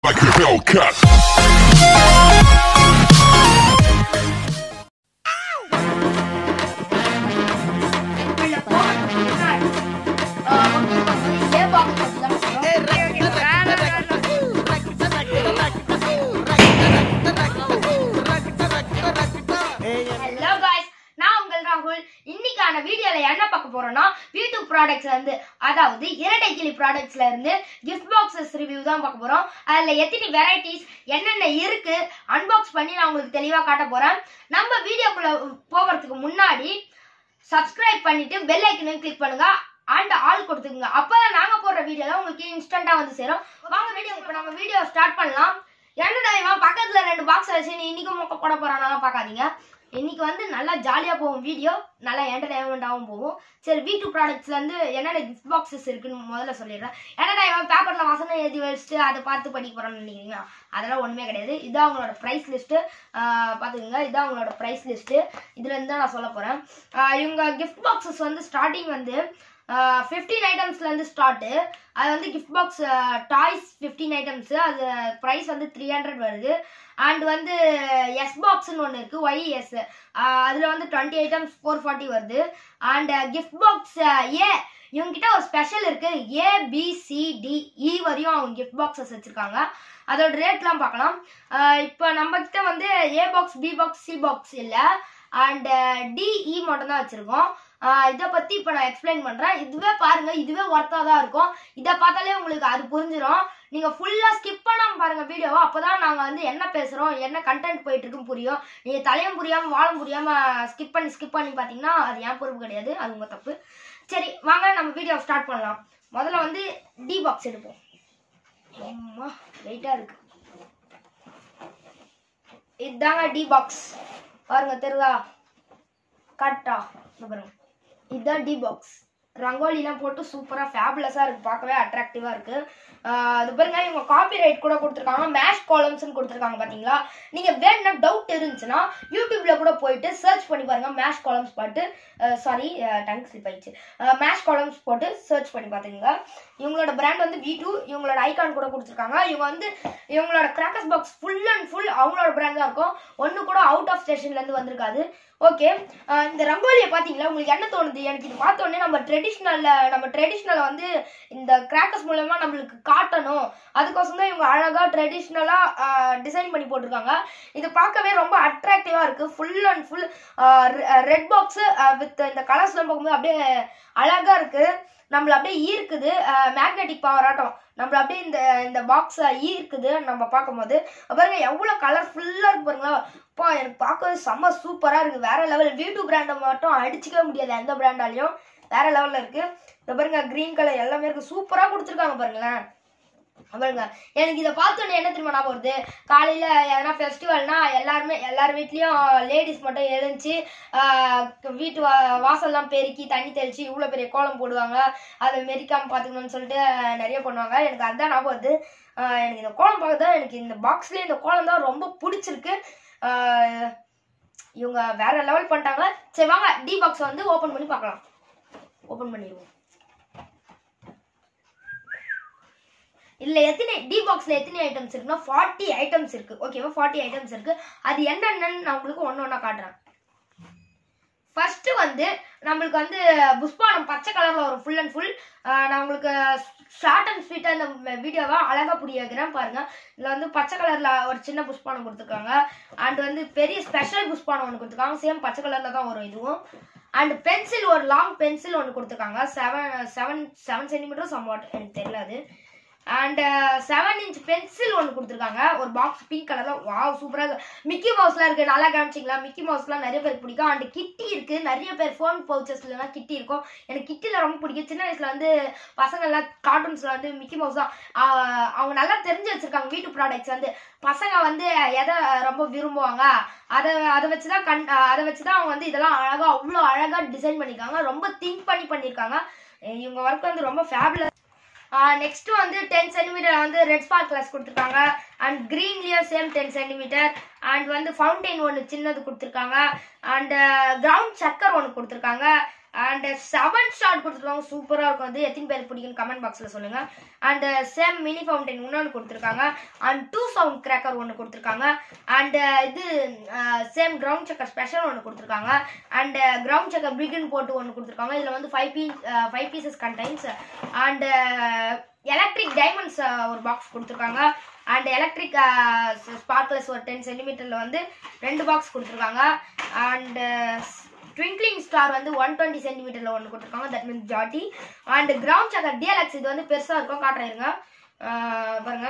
like a Hellcat. Hello guys நான் உங்கள் ராகுல் இன்னைக்கான வீடியோல என்ன பார்க்க போறோம்னா வீட்டு ப்ராடக்ட்ஸ்ல இருந்து அதாவது இரட்டை கிளி ப்ராடக்ட்ஸ்ல இருந்து கிஃப்ட் பாக்ஸஸ் ரிவ்யூ தான் பார்க்க போறோம் அதுல எத்தனை வெரைட்டிஸ் என்னென்ன இருக்கு அன்பாக்ஸ் பண்ணி நான் உங்களுக்கு தெளிவா காட்ட போறேன் நம்ம வீடியோக்குள்ள போகிறதுக்கு முன்னாடி சப்ஸ்கிரைப் பண்ணிட்டு பெல் ஐக்கனையும் கிளிக் பண்ணுங்க அண்ட் ஆல் கொடுத்துக்குங்க அப்பதான் நாங்க போடுற வீடியோல உங்களுக்கு இன்ஸ்டன்டா வந்து சேரும் வாங்க வீடியோ இப்போ நம்ம வீடியோ ஸ்டார்ட் பண்ணலாம் என்னடா இவன் பக்கத்துல ரெண்டு பாக்ஸ் வச்சு நீ இன்னைக்கு மொக்க போட போறானா பார்க்காதீங்க இன்னைக்கு வந்து நல்லா ஜாலியா போகும் வீடியோ நல்லா என்டர்டைன்மெண்ட்டாகவும் போகும் சரி வீட்டு ப்ராடக்ட்ஸ்ல இருந்து என்னென்ன கிஃப்ட் பாக்ஸஸ் இருக்குன்னு முதல்ல சொல்லிடுறேன் என்னடா இவன் பேப்பர்ல வசனம் எழுதி வச்சுட்டு அதை பார்த்து படிக்க போறான்னு நினைக்கிறீங்க அதெல்லாம் ஒண்ணுமே கிடையாது இதான் அவங்களோட ப்ரைஸ் லிஸ்ட்டு பார்த்துக்கோங்க இதான் அவங்களோட ப்ரைஸ் லிஸ்ட்டு இதுல இருந்து தான் நான் சொல்ல போறேன் ஆஹ் இவங்க கிஃப்ட் பாக்ஸஸ் வந்து ஸ்டார்டிங் வந்து ஃபிஃப்டீன் ஐட்டம்ஸ்ல இருந்து ஸ்டார்ட் அது வந்து gift box toys fifteen items அது ப்ரைஸ் வந்து த்ரீ ஹண்ட்ரட் வருது அண்ட் வந்து எஸ் பாக்ஸ்னு ஒன்று இருக்கு ஒய்எஸ் அதில் வந்து டுவெண்ட்டி ஐட்டம்ஸ் ஃபோர் ஃபார்ட்டி வருது அண்ட் கிஃப்ட் பாக்ஸ் ஏ இவங்ககிட்ட ஒரு ஸ்பெஷல் இருக்கு A B C D E வரையும் அவங்க கிஃப்ட் பாக்ஸஸ் வச்சிருக்காங்க அதோட ரேட்லாம் பார்க்கலாம் இப்போ நம்ம கிட்ட வந்து A box B box C box இல்லை அண்ட் டிஇ மட்டும் தான் வச்சிருக்கோம் இதை பத்தி இப்போ நான் எக்ஸ்பிளைன் பண்றேன் இதுவே பாருங்க இதுவே ஒர்த்தா தான் இருக்கும் இதை பார்த்தாலே உங்களுக்கு அது புரிஞ்சிடும் நீங்க ஃபுல்லா ஸ்கிப் பண்ணாம பாருங்க வீடியோவை அப்பதான் நாங்க வந்து என்ன பேசுறோம் என்ன கண்டென்ட் போயிட்டு இருக்குன்னு புரியும் நீங்க தலையும் புரியாம வாழும் புரியாம ஸ்கிப் பண்ணி ஸ்கிப் பண்ணி பாத்தீங்கன்னா அது என் பொறுப்பு கிடையாது அது உங்க தப்பு சரி வாங்க நம்ம வீடியோ ஸ்டார்ட் பண்ணலாம் முதல்ல வந்து டி பாக்ஸ் எடுப்போம் அம்மா வெயிட்டா இருக்கு இதுதாங்க டி பாக்ஸ் பாருங்க தெரியுதா கரெக்டா இங்க பாருங்க இதுதான் டி பாக்ஸ் ரங்கோலிலாம் போட்டு சூப்பராக ஃபேபுலஸாக இருக்கு பார்க்கவே அட்ராக்டிவாக இருக்கு ஆஹ் அது பாருங்க இவங்க காப்பி ரைட் கூட கொடுத்துருக்காங்க மேஷ் காலம்ஸ்னு கொடுத்துருக்காங்க பார்த்தீங்களா நீங்கள் வேணும்னா டவுட் இருந்துச்சுன்னா யூடியூப்ல கூட போயிட்டு சர்ச் பண்ணி பாருங்க மேஷ் காலம்ஸ் பாட்டு சாரி டங் ஸ்லிப் ஆயிடுச்சு மேஷ் காலம்ஸ் போட்டு சர்ச் பண்ணி பார்த்துங்க இவங்களோட பிராண்ட் வந்து வி டூ இவங்களோட ஐகான் கூட கொடுத்துருக்காங்க இவங்க வந்து இவங்களோட crackers box full and full அவங்களோட பிராண்ட் தான் இருக்கும் ஒன்று கூட அவுட் ஆஃப் ஸ்டேஷன்லேருந்து வந்திருக்காது ஓகே இந்த ரங்கோலியை பார்த்தீங்களா உங்களுக்கு என்ன தோணுது எனக்கு இது பார்த்த உடனே நம்ம ட்ரெடிஷ்னலில் நம்ம ட்ரெடிஷ்னலை வந்து இந்த கிராக்கர்ஸ் மூலமா நம்மளுக்கு காட்டணும் அதுக்கோசம் தான் இவங்க அழகாக ட்ரெடிஷ்னலாக டிசைன் பண்ணி போட்டிருக்காங்க இது பார்க்கவே ரொம்ப அட்ராக்டிவாக இருக்குது full and full red box with இந்த கலர்ஸ்லாம் பார்க்கும்போது அப்படியே அழகாக இருக்குது நம்மள அப்படியே ஈர்க்குது மேக்னெட்டிக் பவர் ஆட்டம் நம்மள அப்படியே இந்த இந்த பாக்ஸ் ஈர்க்குது நம்ம பார்க்கும்போது பாருங்க எவ்வளோ கலர்ஃபுல்லாக இருக்கு பாருங்களா அப்பா எனக்கு பார்க்கவே செம்ம சூப்பராக இருக்குது வேற லெவல் வீட்டு பிராண்டை மட்டும் அடிச்சுக்கவே முடியாது எந்த பிராண்டாலையும் வேற லெவலில் இருக்குது இந்த பாருங்க க்ரீன் கலர் எல்லாமே இருக்குது சூப்பராக கொடுத்துருக்காங்க பாருங்களேன் பாருங்க எனக்கு இதை பார்த்தோன்னே என்ன தெரியுமா ஞாபகம் வருது காலையில் எதனா ஃபெஸ்டிவல்னா எல்லாருமே எல்லார் வீட்லேயும் லேடிஸ் மட்டும் எழுந்துச்சு வீட்டு வா வாசல்லாம் பெருக்கி தண்ணி தெளிச்சு இவ்வளோ பெரிய கோலம் போடுவாங்க அதை மெரிக்காமல் பார்த்துக்கணும்னு சொல்லிட்டு நிறைய பண்ணுவாங்க எனக்கு அதுதான் ஞாபகம் வருது ஆஹ் எனக்கு இந்த கோலம் பார்க்க தான் எனக்கு இந்த பாக்ஸ்லேயே இந்த கோலம் தான் ரொம்ப பிடிச்சிருக்கு ஆஹ் இவங்க வேற லெவல் பண்ணிட்டாங்க சரி வாங்க டி பாக்ஸ் வந்து ஓப்பன் பண்ணி பார்க்கலாம் ஓப்பன் பண்ணிடுவோம் இதுல எத்தனை டி பாக்ஸ்ல எத்தனை ஐட்டம்ஸ் இருக்குன்னா ஃபார்ட்டி ஐட்டம்ஸ் இருக்கு ஓகேவா ஃபார்ட்டி ஐட்டம்ஸ் இருக்கு அது என்னென்னு நான் உங்களுக்கு ஒன்று ஒன்றா காட்டுறேன் ஃபர்ஸ்ட் வந்து நம்மளுக்கு வந்து புஷ்பானம் பச்சை கலர்ல வரும் ஃபுல் அண்ட் ஃபுல் நான் உங்களுக்கு ஷார்ட் அண்ட் ஸ்வீட்டாக இந்த வீடியோவை அழகா புரிய வைக்கிறேன் பாருங்க இதில் வந்து பச்சை கலர்ல ஒரு சின்ன புஷ்பானம் கொடுத்துருக்காங்க அண்ட் வந்து பெரிய ஸ்பெஷல் புஷ்பானம் ஒன்று கொடுத்துருக்காங்க சேம் பச்சை கலர்ல தான் வரும் இதுவும் அண்ட் பென்சில் ஒரு லாங் பென்சில் ஒன்று கொடுத்துருக்காங்க seven seven seven centimetre somewhat எனக்கு தெரியல அது அண்ட் செவன் இன்ச் பென்சில் ஒன்று கொடுத்துருக்காங்க ஒரு பாக்ஸ் பிங்க் கலர்ல வாவ் சூப்பராக இருக்கு மிக்கி மவுஸ்லாம் இருக்கு நல்லா காமிச்சிங்களா மிக்கி மவுஸ்லாம் நிறைய பேருக்கு பிடிக்கும் அண்ட் கிட்டி இருக்கு நிறைய பேர் ஃபோன் பவுச்சஸ்லாம் கிட்டி இருக்கும் எனக்கு கிட்டில ரொம்ப பிடிக்கும் சின்ன வயசுல வந்து பசங்கள்லாம் கார்ட்டூன்ஸ்ல வந்து மிக்கி மவுஸ் தான் ஆஹ் அவங்க நல்லா தெரிஞ்சு வச்சிருக்காங்க வீட்டு ப்ராடக்ட்ஸ் வந்து பசங்க வந்து எதை ரொம்ப விரும்புவாங்க அதை அதை வச்சு தான் கண் அதை வச்சு தான் அவங்க வந்து இதெல்லாம் அழகா அவ்வளோ அழகா டிசைன் பண்ணியிருக்காங்க ரொம்ப திங்க் பண்ணி பண்ணியிருக்காங்க இவங்க ஒர்க் வந்து ரொம்ப ஃபேபுலஸ் நெக்ஸ்ட் வந்து டென் சென்டிமீட்டர் வந்து ரெட் ஸ்பார்க் கிளாஸ் கொடுத்துருக்காங்க அண்ட் க்ரீன்லேயும் சேம் டென் சென்டிமீட்டர் அண்ட் வந்து ஃபவுண்டைன் ஒன்று சின்னது கொடுத்துருக்காங்க அண்ட் கிரவுண்ட் சக்கர் ஒன்று கொடுத்துருக்காங்க அண்ட் செவன் ஸ்டார் கொடுத்துருக்காங்க சூப்பராக இருக்கும் அது எத்தனை பேர் பிடிக்குன்னு கமெண்ட் பாக்ஸில் சொல்லுங்க அண்ட் சேம் மினி ஃபவுண்டைன் இன்னொன்று கொடுத்துருக்காங்க அண்ட் டூ சவுண்ட் கிராக்கர் ஒன்று கொடுத்துருக்காங்க அண்ட் இது சேம் கிரவுண்ட் செக்கர் ஸ்பெஷல் ஒன்று கொடுத்துருக்காங்க அண்ட் கிரவுண்ட் செக்கர் பிகின் போட்டு ஒன்று கொடுத்துருக்காங்க இதில் வந்து five piece five pieces contains and electric diamonds ஒரு பாக்ஸ் கொடுத்துருக்காங்க அண்ட் எலக்ட்ரிக் ஸ்பார்க்லஸ் ஒரு டென் சென்டிமீட்டரில் வந்து ரெண்டு பாக்ஸ் கொடுத்துருக்காங்க அண்ட் ட்விங்க்லிங் ஸ்டார் வந்து ஒன் டுவெண்ட்டி சென்டிமீட்டரில் ஒன்று கொடுத்துருக்காங்க தட் மீன்ஸ் ஜாட்டி அண்ட் கிரவுண்ட் சக்கர் டிஎல்எக்ஸ் இது வந்து பெருசாக இருக்கும் காட்டுறேங்க பாருங்க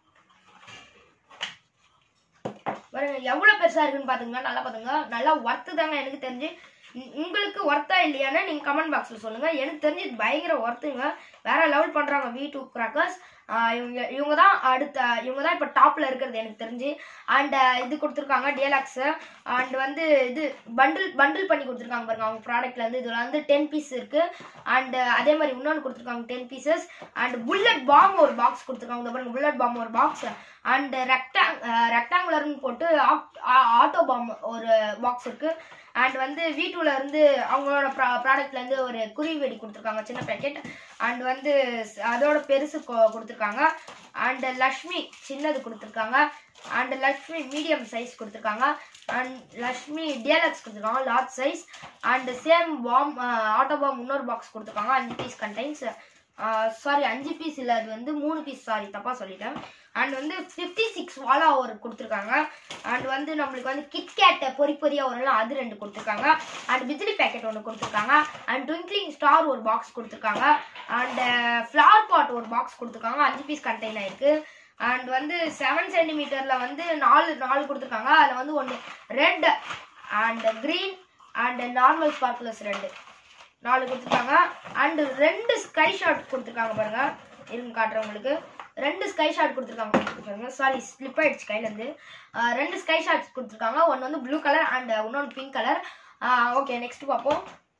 பாருங்க எவ்வளோ பெருசாக இருக்குன்னு பார்த்துங்க நல்லா பார்த்துங்க நல்லா ஒர்த்து தாங்க எனக்கு தெரிஞ்சு உ- உங்களுக்கு ஒர்த்தா இல்லையான்னு நீங்கள் கமெண்ட் பாக்ஸில் சொல்லுங்கள் எனக்கு தெரிஞ்சு இது பயங்கர ஒர்த்துங்க வேற லெவல் பண்ணுறாங்க வி டூ கிராக்கர்ஸ் இவங்க இவங்க தான் அடுத்த இவங்க தான் இப்போ டாப்பில் இருக்கிறது எனக்கு தெரிஞ்சு அண்ட் இது கொடுத்துருக்காங்க டிஎலாக்ஸ் அண்ட் வந்து இது பண்டில் பண்டில் பண்ணி கொடுத்துருக்காங்க பாருங்க அவங்க ப்ராடக்ட்ல இருந்து இதுல வந்து டென் பீஸ் இருக்கு அண்ட் அதே மாதிரி இன்னொன்று கொடுத்துருக்காங்க ten pieces and bullet bomb ஒரு பாக்ஸ் கொடுத்துருக்காங்க இந்த பாருங்க புல்லட் பாம் ஒரு பாக்ஸ் அண்ட் ரெக்டாங் ரெக்டாங்குலர்னு போட்டு ஆட்டோ பாம் ஒரு பாக்ஸ் இருக்கு அண்ட் வந்து வீட்டுல இருந்து அவங்களோட ப்ராடக்ட்ல இருந்து ஒரு குருவி வெடி கொடுத்துருக்காங்க சின்ன பேக்கெட் அண்ட் வந்து ஸ்- அதோட பெருசு கொ- கொடுத்துருக்காங்க அண்ட் லக்ஷ்மி சின்னது கொடுத்துருக்காங்க அண்ட் லக்ஷ்மி மீடியம் சைஸ் கொடுத்துருக்காங்க அண்ட் லக்ஷ்மி டிஎல்எக்ஸ் கொடுத்துருக்காங்க large size and same bomb auto bomb இன்னொரு பாக்ஸ் கொடுத்துருக்காங்க அஞ்சு பீஸ் கண்டைன்ஸ் சாரி அஞ்சு பீஸ் இல்லை அது வந்து மூணு பீஸ் சாரி தப்பாக சொல்லிட்டேன் அண்ட் வந்து ஃபிஃப்டி சிக்ஸ் வாலா ஒரு கொடுத்துருக்காங்க அண்ட் வந்து நம்மளுக்கு வந்து கிட்கேட்டை பொறி பொரியாக வரும்ல அது ரெண்டு கொடுத்துருக்காங்க அண்ட் பிஜிலி பேக்கெட் ஒன்று கொடுத்துருக்காங்க அண்ட் ட்விங்க்லிங் ஸ்டார் ஒரு பாக்ஸ் கொடுத்துருக்காங்க அண்ட் ஃப்ளவர் பாட் ஒரு பாக்ஸ் கொடுத்துருக்காங்க அஞ்சு பீஸ் கண்டெய்னர் ஆயிருக்கு அண்ட் வந்து செவன் சென்டிமீட்டரில் வந்து நாலு நாலு கொடுத்துருக்காங்க அதில் வந்து ஒன்று red and green and normal sparkles ரெண்டு நாலு கொடுத்துருக்காங்க அண்ட் ரெண்டு ஸ்கை ஷாட் கொடுத்துருக்காங்க பாருங்க இருங்க காட்டுறேன் உங்களுக்கு ரெண்டு ஸ்கை ஷாட் கொடுத்துருக்காங்க பாருங்க சாரி ஸ்லிப் ஆயிடுச்சு கையிலேருந்து ரெண்டு ஸ்கை ஷாட்ஸ் கொடுத்துருக்காங்க ஒன்று வந்து ப்ளூ கலர் அண்ட் இன்னொன்று பிங்க் கலர் ஓகே நெக்ஸ்ட் பார்ப்போம்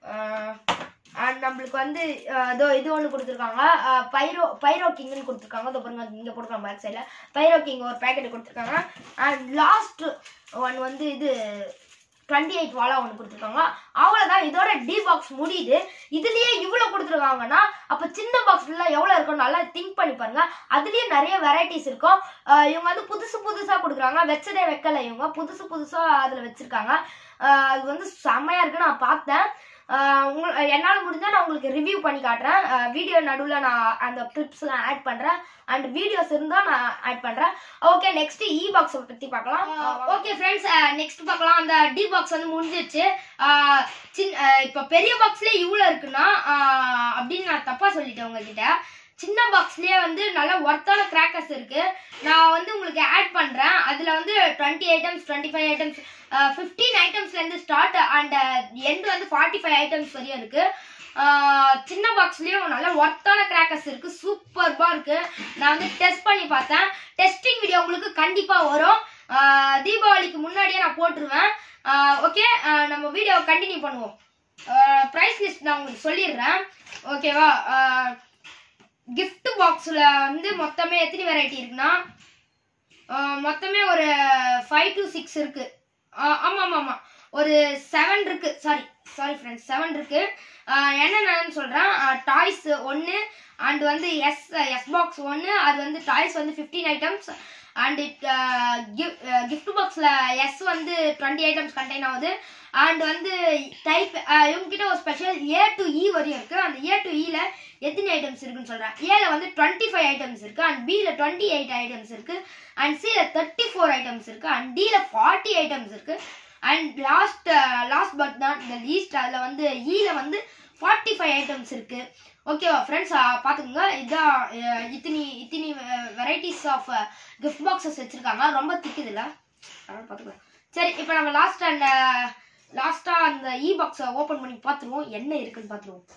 அண்ட் நம்மளுக்கு வந்து அஹ், இதோ இது ஒன்று கொடுத்துருக்காங்க பைரோ பைரோ கிங்னு கொடுத்துருக்காங்க இதோ பாருங்க இங்கே போட்டுருக்காங்க பேக் சைடில் பைரோ கிங் ஒரு பேக்கெட் கொடுத்துருக்காங்க அண்ட் லாஸ்ட் ஒன் வந்து இது டுவெண்ட்டி எயிட் வாலா ஒன்று கொடுத்துருக்காங்க அவ்வளோதான் இதோட டி பாக்ஸ் முடியுது இதுலயே இவ்வளோ கொடுத்துருக்காங்கன்னா அப்போ சின்ன பாக்ஸ்ல எவ்வளோ இருக்கும் நல்லா திங்க் பண்ணி பாருங்க அதுலயே நிறைய வெரைட்டிஸ் இருக்கும் ஆஹ் இவங்க வந்து புதுசு புதுசாக கொடுக்குறாங்க வச்சதே வைக்கல இவங்க புதுசு புதுசாக அதில் வச்சிருக்காங்க ஆஹ் அது வந்து செம்மையா இருக்கு நான் பார்த்தேன் ஆஹ் உங்க என்னால் முடிஞ்சா நான் உங்களுக்கு ரிவ்யூ பண்ணி காட்டுறேன் வீடியோ நடுவில் நான் அந்த கிளிப்ஸ்லாம் ஆட் பண்ணுறேன் அண்ட் வீடியோஸ் இருந்தால் நான் ஆட் பண்ணுறேன் ஓகே நெக்ஸ்ட் இ பாக்ஸை பற்றி பார்க்கலாம் ஓகே ஃப்ரெண்ட்ஸ் நெக்ஸ்ட் பார்க்கலாம் அந்த டி பாக்ஸ் வந்து முடிஞ்சிருச்சு ஆஹ் சின் ஆஹ் இப்போ பெரிய பாக்ஸ்லேயே இவ்வளோ இருக்குன்னா ஆஹ் அப்படின்னு நான் தப்பாக சொல்லிட்டேன் உங்ககிட்ட சின்ன பாக்ஸ்லயே வந்து நல்ல ஒர்த்தான கிராக்கர்ஸ் இருக்கு நான் வந்து உங்களுக்கு ஆட் பண்றேன் அதுல வந்து twenty items twenty five items fifteen ஐட்டம்ஸ்ல இருந்து ஸ்டார்ட் அண்ட் எண்ட் வந்து ஃபார்ட்டி ஃபைவ் ஐட்டம்ஸ் வரையும் இருக்கு ஆஹ் சின்ன பாக்ஸ்லயும் நல்ல ஒர்த்தான கிராக்கர்ஸ் இருக்கு சூப்பர்பா இருக்கு நான் வந்து டெஸ்ட் பண்ணி பார்த்தேன் டெஸ்டிங் வீடியோ உங்களுக்கு கண்டிப்பா வரும் ஆஹ் தீபாவளிக்கு முன்னாடியே நான் போட்டுருவேன் ஓகே நம்ம வீடியோ கண்டினியூ பண்ணுவோம் ப்ரைஸ் லிஸ்ட் நான் உங்களுக்கு சொல்லிடுறேன் ஓகேவா gift பாக்ஸில் வந்து மொத்தமே எத்தனை வெரைட்டி இருக்குன்னா ஆஹ் மொத்தமே ஒரு ஃபைவ் டு சிக்ஸ் இருக்கு ஆஹ் ஆமா ஆமா ஆமா ஒரு செவன் இருக்கு சாரி சாரி ஃப்ரெண்ட்ஸ் செவன் இருக்கு ஆஹ் என்னென்னு சொல்றேன் டாய்ஸ் ஒன்று அண்ட் வந்து எஸ் எஸ் பாக்ஸ் ஒன்று அது வந்து டாய்ஸ் வந்து ஃபிஃப்டீன் ஐட்டம்ஸ் அண்ட் gift பாக்ஸில் எஸ் வந்து டுவெண்ட்டி ஐட்டம்ஸ் கண்டெயின் ஆகுது அண்ட் வந்து டைப் இவங்ககிட்ட ஒரு ஸ்பெஷல் ஏ டு இ வரையும் இருக்கு அந்த ஏ டு இல எத்தனை ஐட்டம்ஸ் இருக்குன்னு சொல்றேன் ஏல வந்து டுவெண்ட்டி ஃபைவ் ஐட்டம்ஸ் இருக்கு அண்ட் பில டுவெண்ட்டி எயிட் ஐட்டம்ஸ் இருக்கு அண்ட் சில தேர்ட்டி ஃபோர் ஐட்டம்ஸ் இருக்கு அண்ட் டில ஃபார்ட்டி ஐட்டம்ஸ் இருக்கு அண்ட் லாஸ்ட் லாஸ்ட் பட் தான் இந்த லீஸ்ட் அதில் வந்து ஈல வந்து ஃபார்ட்டி ஃபைவ் ஐட்டம்ஸ் இருக்கு ஓகேவா ஃப்ரெண்ட்ஸ் பார்த்துக்கோங்க இதான் அஹ், இத்தினி இத்தினி வெரைட்டிஸ் ஆஃப் gift பாக்ஸஸ் வச்சிருக்காங்க ரொம்ப திக்குதுல்ல அதனால பார்த்துக்கலாம் சரி இப்போ நம்ம லாஸ்ட் அண்ட் லாஸ்ட்டாக அந்த இ பாக்ஸை ஓப்பன் பண்ணி பார்த்துருவோம் என்ன இருக்குன்னு பார்த்துருவோம்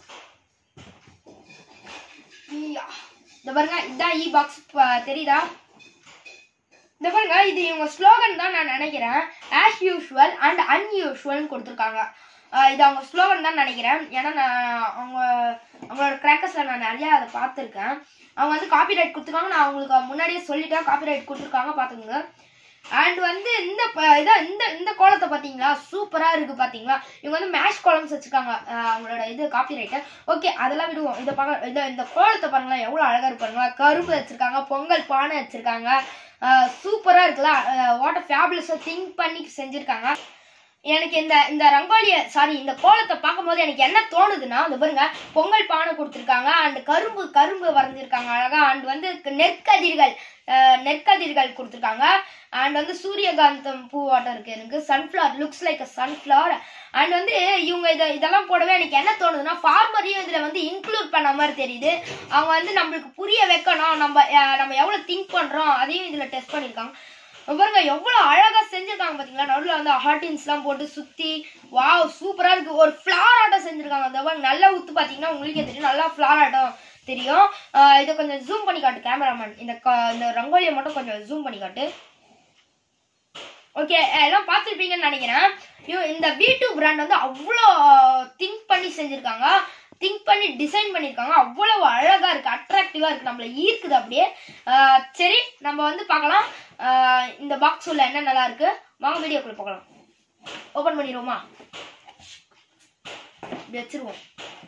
ஈயா. இந்த பாருங்க இதான் இ பாக்ஸ் தெரியுதா இந்த பாருங்க இது இவங்க ஸ்லோகன் தான் நான் நினைக்கிறேன் ஆஸ் யூஷுவல் அண்ட் அன்யூஷுவல்னு கொடுத்துருக்காங்க ஆஹ் இது அவங்க ஸ்லோகன் தான் நினைக்கிறேன் ஏன்னா நான் அவங்க அவங்களோட கிராக்கர்ஸில் நான் நிறைய அதை பார்த்துருக்கேன் அவங்க வந்து காப்பிரைட் கொடுத்துருக்காங்க நான் அவங்களுக்கு முன்னாடியே சொல்லிட்டேன் காப்பிரைட் கொடுத்துருக்காங்க பார்த்துக்கோங்க அண்ட் வந்து இந்த ப- இதான் இந்த இந்த கோலத்தை பாத்தீங்களா சூப்பரா இருக்கு பாத்தீங்களா இவங்க வந்து மேஷ் கோலம்ஸ் வச்சிருக்காங்க அஹ் அவங்களோட இது காப்பி ரைட்டர் ஓகே அதெல்லாம் விடுவோம் இதை பார்க்க இந்த இந்த கோலத்தை பாருங்களேன் எவ்வளவு அழகா இருக்கு பாருங்களா கரும்பு வச்சிருக்காங்க பொங்கல் பானை வச்சிருக்காங்க சூப்பரா இருக்குல்ல வாட் ஃபேபுலஸா திங்க் பண்ணி செஞ்சிருக்காங்க எனக்கு இந்த இந்த ரங்கோலிய சாரி இந்த கோலத்தை பார்க்கும்போது எனக்கு என்ன தோணுதுன்னா இந்த பாருங்க பொங்கல் பானை கொடுத்துருக்காங்க அண்ட் கரும்பு கரும்பு வரைஞ்சிருக்காங்க அழகா அண்ட் வந்து நெற்கதிர்கள் அஹ், நெற்கதிர்கள் கொடுத்துருக்காங்க அண்ட் வந்து சூரியகாந்தம் பூவாட்டம் இருக்கு எனக்கு sunflower looks like a sunflower and வந்து இவங்க இதை இதெல்லாம் போடவே எனக்கு என்ன தோணுதுன்னா ஃபார்மரையும் இதுல வந்து இன்க்ளூட் பண்ண மாதிரி தெரியுது அவங்க வந்து நம்மளுக்கு புரிய வைக்கணும் நம்ம அஹ், நம்ம எவ்வளவு திங்க் பண்றோம் அதையும் இதுல டெஸ்ட் பண்ணிருக்காங்க பாருங்க எவ்வளவு அழகா செஞ்சிருக்காங்க பாத்தீங்களா நடுவுல வந்து ஹார்டின்ஸ் எல்லாம் போட்டு சுத்தி வாவ் சூப்பரா இருக்கு ஒரு ஃபிளார் ஆட்டம் செஞ்சிருக்காங்க அந்த பாருங்க நல்லா உத்து பாத்தீங்கன்னா உங்களுக்கே தெரியும் நல்லா ஃபிளார் ஆட்டம் தெரியும் ஆஹ் இதை கொஞ்சம் ஜூம் பண்ணி காட்டு கேமராமேன் இந்த க- இந்த ரங்கோலியை மட்டும் கொஞ்சம் ஜூம் பண்ணி காட்டு ஓகே எல்லாம் பார்த்துருப்பீங்கன்னு நினைக்கிறேன் ஐயோ, இந்த வி டூ பிராண்ட் வந்து அவ்வளோ திங்க் பண்ணி செஞ்சிருக்காங்க திங்க் பண்ணி டிசைன் பண்ணியிருக்காங்க அவ்வளவு அழகா இருக்கு அட்ராக்டிவா இருக்கு நம்மள ஈர்க்குது அப்படியே ஆஹ் சரி நம்ம வந்து பார்க்கலாம் ஆஹ் இந்த பாக்ஸ் உள்ள என்ன நல்லா இருக்கு வாங்க வீடியோக்குள்ள பார்க்கலாம் ஓபன் பண்ணிடுவோமா இப்படி வச்சிருவோம்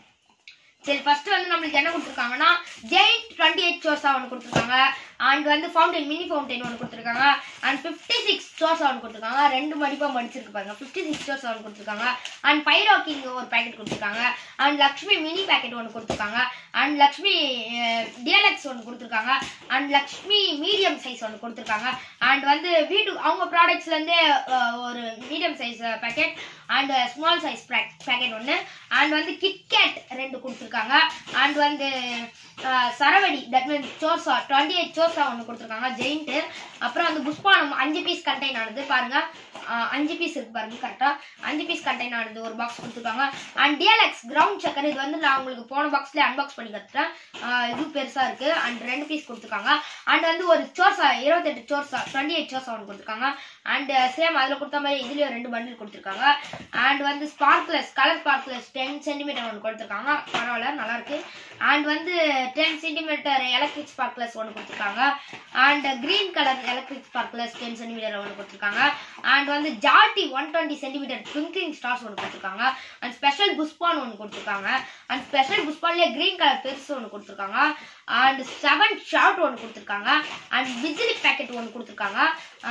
சரி ஃபர்ஸ்ட் வந்து நம்மளுக்கு என்ன கொடுத்துருக்காங்கன்னா ஜெயிண்ட் டுவெண்ட்டி எயிட் சோர்ஸா ஒன்று கொடுத்துருக்காங்க அண்ட் வந்து ஃபவுண்டைன் மினி ஃபவுண்டைன் ஒன்று கொடுத்துருக்காங்க அண்ட் ஃபிஃப்டி சிக்ஸ் சோர்ஸா ஒன்று கொடுத்துருக்காங்க ரெண்டு மடிப்பா மடிச்சிருக்கு பாருங்க ஃபிஃப்டி சிக்ஸ் சோர்ஸா ஒன்று கொடுத்துருக்காங்க அண்ட் பைராக்கிங் ஒரு பேக்கெட் கொடுத்துருக்காங்க அண்ட் லக்ஷ்மி மினி பேக்கெட் ஒன்று கொடுத்துருக்காங்க அண்ட் லக்ஷ்மி டிஎல்எக்ஸ் ஒன்று கொடுத்துருக்காங்க அண்ட் லக்ஷ்மி மீடியம் சைஸ் ஒன்று கொடுத்துருக்காங்க அண்ட் வந்து வீட்டு அவங்க ப்ராடக்ட்ஸ்லேருந்தே ஒரு medium size packet and small size packet ஒன்று அண்ட் வந்து கிட்கேட் ரெண்டு கொடுத்துருக்காங்க அண்ட் வந்து அஹ், சரவடி தட் மீன் சோர்ஸா டுவெண்ட்டி எயிட் சோர்ஸா ஒன்று கொடுத்துருக்காங்க ஜெயிண்ட்டு அப்புறம் வந்து புஷ்பானம் அஞ்சு பீஸ் கண்டெயின் ஆனது பாருங்க அஹ், அஞ்சு பீஸ் இருக்கு பாருங்க கரெக்டாக அஞ்சு பீஸ் கண்டெயின் ஆனது ஒரு பாக்ஸ் கொடுத்துருக்காங்க அண்ட் டிஎல்எக்ஸ் கிரவுண்ட் சக்கர் இது வந்து நான் உங்களுக்கு போன பாக்ஸ்ல அன்பாக்ஸ் பண்ணி கத்துறேன் இது பெருசா இருக்கு அண்ட் ரெண்டு பீஸ் கொடுத்துருக்காங்க அண்ட் வந்து ஒரு சோர்ஸா இருபத்தெட்டு சோர்ஸா டுவெண்ட்டி எயிட் சோர்ஸா ஒன்று கொடுத்துருக்காங்க அண்ட் சேம் அதில் கொடுத்த மாதிரி இதுலயும் ரெண்டு பண்டில் கொடுத்துருக்காங்க அண்ட் வந்து sparkles colour sparkles ten centimetre ஒன்று கொடுத்துருக்காங்க பரவாயில்ல நல்லா இருக்கு அண்ட் வந்து டென் சென்டிமீட்டர் எலக்ட்ரிக் ஸ்பார்க்லெஸ் ஒன்று கொடுத்துருக்காங்க and green colour electric sparkles ten centimetre ஒன்று கொடுத்துருக்காங்க அண்ட் வந்து ஜாட்டி one twenty centimetre twinkling stars ஒன்று கொடுத்துருக்காங்க அண்ட் ஸ்பெஷல் புஷ்பான் ஒன்று கொடுத்துருக்காங்க அண்ட் ஸ்பெஷல் புஷ்பான்லேயே கிரீன் கலர் பெருசு ஒன்று கொடுத்துருக்காங்க அண்ட் செவன் ஷார்ட் ஒன்று கொடுத்துருக்காங்க அண்ட் விஜிலி பேக்கெட் ஒன்று கொடுத்துருக்காங்க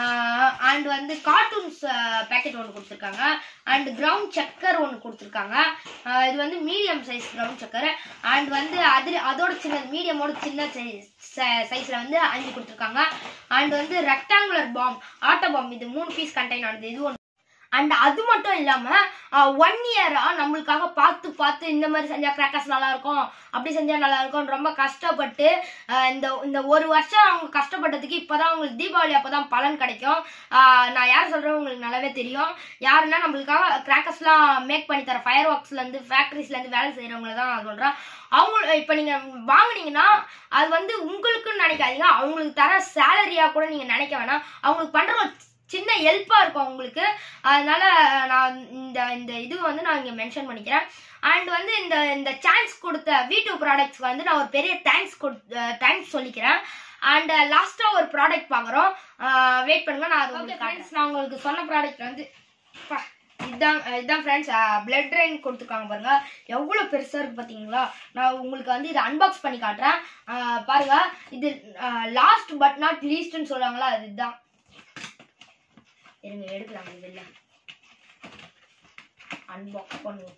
அண்ட் வந்து கார்ட்டூன்ஸ் பேக்கெட் ஒன்று கொடுத்துருக்காங்க அண்ட் கிரவுண்ட் சக்கர் ஒன்று கொடுத்துருக்காங்க ஆஹ் இது வந்து medium size ground chakkar and வந்து அது அதோட சின்ன மீடியமோட சின்ன சைஸ்ல வந்து அஞ்சு கொடுத்துருக்காங்க அண்ட் வந்து ரெக்டாங்குலர் பாம் ஆட்டோ பாம் இது மூணு பீஸ் கண்டெயின் ஆனது இது ஒன்று அண்ட் அது மட்டும் இல்லாம ஒன் இயரா நம்மளுக்காக பார்த்து பார்த்து இந்த மாதிரி செஞ்சா கிராக்கர்ஸ் நல்லா இருக்கும் அப்படி செஞ்சா நல்லா இருக்கும் ரொம்ப கஷ்டப்பட்டு ஆஹ் இந்த இந்த ஒரு வருஷம் அவங்க கஷ்டப்பட்டதுக்கு இப்பதான் அவங்களுக்கு தீபாவளி அப்பதான் பலன் கிடைக்கும் ஆஹ் நான் யார் சொல்றேன் உங்களுக்கு நல்லாவே தெரியும் யாருன்னா நம்மளுக்காக கிராக்கர்ஸ்லாம் மேக் பண்ணி தர ஃபயர் ஒர்க்ஸ்ல இருந்து ஃபேக்டரிஸ்ல இருந்து வேலை செய்யறவங்கள தான் நான் சொல்றேன் அவங்க இப்ப நீங்க வாங்குனீங்கன்னா அது வந்து உங்களுக்குன்னு நினைக்காதீங்க அவங்களுக்கு தர சேலரியா கூட நீங்க நினைக்க வேணாம் அவங்களுக்கு பண்ற ஒரு சின்ன ஹெல்ப்பா இருக்கும் உங்களுக்கு அதனால நான் இந்த இந்த இது வந்து நான் இங்க மென்ஷன் பண்ணிக்கிறேன் அண்ட் வந்து இந்த இந்த சான்ஸ் கொடுத்த வி டூ ப்ராடக்ட்ஸ்க்கு வந்து நான் ஒரு பெரிய தேங்க்ஸ் தேங்க்ஸ் சொல்லிக்கிறேன் அண்ட் லாஸ்டா ஒரு ப்ராடக்ட் பார்க்குறோம் வெயிட் பண்ணுங்க நான் அது உங்களுக்கு காட்டுறேன். நான் உங்களுக்கு சொன்ன ப்ராடக்ட் வந்து பா, இதான் இதான் ஃப்ரெண்ட்ஸ் பிளட் ட்ரெயின் கொடுத்துருக்காங்க பாருங்க எவ்வளோ பெருசாக இருக்கு பார்த்தீங்களா நான் உங்களுக்கு வந்து இதை அன்பாக்ஸ் பண்ணி காட்டுறேன் ஆஹ் பாருங்க இது லாஸ்ட் பட் நாட் லீஸ்ட்னு சொல்லுவாங்களா அது இதுதான் இருங்க எடுக்கலாம் இதில் அன்பாக்ஸ் பண்ணுவோம்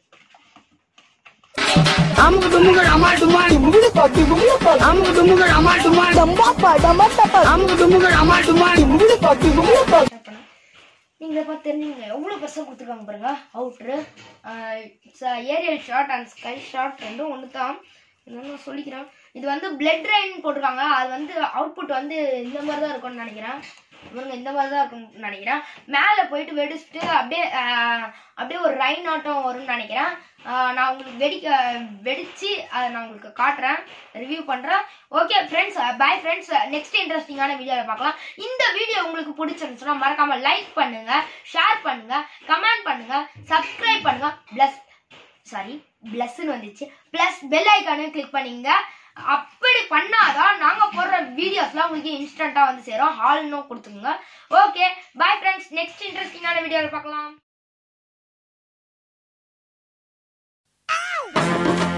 அமுக்கு டுமுக்கு அமால் டுமால் அமுக்கு டுமுக்கு அமால் டுமால் அமுக்கு டுமுக்கு அமால் டுமால் ஸ்டார்ட் பண்ணேன் நீங்களே பார்த்து தெரிஞ்சுங்க எவ்வளோ பெருசாக கொடுத்துருக்காங்க பாருங்க அவுட்ரு aerial shot and sky shot ரெண்டும் ஒன்று தான் என்னன்னு நான் சொல்லிக்கிறேன் இது வந்து பிளட் ரைன் போட்டிருக்காங்க அது வந்து அவுட்புட் வந்து இந்த மாதிரி தான் இருக்கும்னு நினைக்கிறேன் இவங்க இந்த மாதிரி தான் இருக்கும்னு நினைக்கிறேன் மேலே போயிட்டு வெடிச்சுட்டு அப்படியே ஆஹ், அப்படியே ஒரு ரைன் ஆட்டம் வரும்னு நினைக்கிறேன் ஆஹ், நான் உங்களுக்கு வெடிக்க வெடிச்சு அதை நான் உங்களுக்கு காட்டுறேன் ரிவ்யூ பண்ணுறேன் okay friends bye friends next இன்ட்ரெஸ்டிங்கான வீடியோவில் பார்க்கலாம் இந்த வீடியோ உங்களுக்கு பிடிச்சிருந்துச்சுன்னா மறக்காம லைக் பண்ணுங்க ஷேர் பண்ணுங்க கமெண்ட் பண்ணுங்க சப்ஸ்கிரைப் பண்ணுங்க ப்ளஸ் சாரி ப்ளஸ்ன்னு வந்துச்சு ப்ளஸ் பெல் ஐக்கானையும் கிளிக் பண்ணிங்க அப்படி பண்ணாதான் நாங்க போடுற வீடியோஸ்லாம் உங்களுக்கு இன்ஸ்டன்ட்டா வந்து சேரும் ஹால்னும் கொடுத்துங்க ஓகே பை ஃப்ரெண்ட்ஸ் நெக்ஸ்ட் இன்ட்ரெஸ்டிங்கான வீடியோவில் பார்க்கலாம்